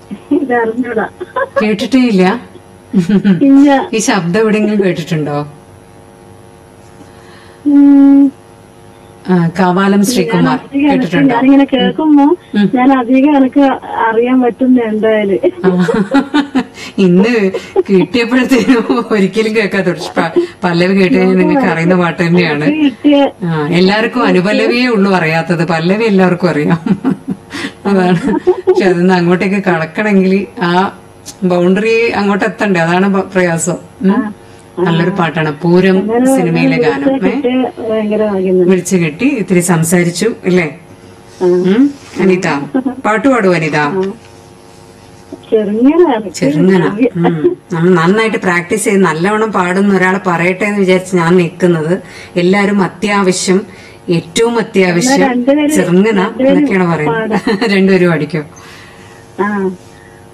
ഇത് അറിഞ്ഞൂടാ കേട്ടിട്ടേ ഇല്ല ഇല്ല ഈ ശബ്ദം എവിടെയെങ്കിലും കേട്ടിട്ടുണ്ടോ ഉം, ആ, കാവാലം ശ്രീകുമാർ അധികം എനിക്ക് കേട്ടിട്ടുണ്ടോ ഞാനിങ്ങനെ കേൾക്കുമ്പോ ഞാൻ അധികം എനിക്ക് അറിയാൻ പറ്റുന്ന എന്തായാലും ആ, ഇന്ന് കിട്ടിയപ്പോഴത്തേനും ഒരിക്കലും കേൾക്കാത്ത പക്ഷെ പ- പല്ലവി കേട്ട് കഴിഞ്ഞാൽ നിങ്ങൾക്ക് അറിയുന്ന പാട്ട് തന്നെയാണ് കിട്ടിയ ആ എല്ലാവർക്കും അനുപല്ലവിയേ ഉള്ളൂ അറിയാത്തത് പല്ലവി എല്ലാവർക്കും അറിയാം അതാണ് പക്ഷെ അതിന്ന് അങ്ങോട്ടേക്ക് കടക്കണമെങ്കിൽ ആ ബൗണ്ടറി അങ്ങോട്ട് എത്തണ്ടേ അതാണ് പ- പ്രയാസം ഉം. നല്ലൊരു പാട്ടാണ് പൂരം സിനിമയിലെ ഗാനം ഏ കിട്ടിയ ഭയങ്കര ഭാഗ്യം വിളിച്ചു കിട്ടി ഇത്തിരി സംസാരിച്ചു അല്ലേ ഉം. അനിത പാട്ട് പാടുവോ അനിത ചെറുങ്ങനാണ് ചെറുങ്ങനെ ഉം. നമ്മൾ നന്നായിട്ട് പ്രാക്ടീസ് ചെയ്ത് നല്ലവണ്ണം പാടുന്ന ഒരാളെ പറയട്ടെ എന്ന് വിചാരിച്ച് ഞാൻ നിൽക്കുന്നത് എല്ലാരും അത്യാവശ്യം ഏറ്റവും അത്യാവശ്യം രണ്ടുപേര് ചെറുങ്ങന എന്നൊക്കെയാണ് പറയുന്നത് രണ്ടുപേരും അടിക്കും ആ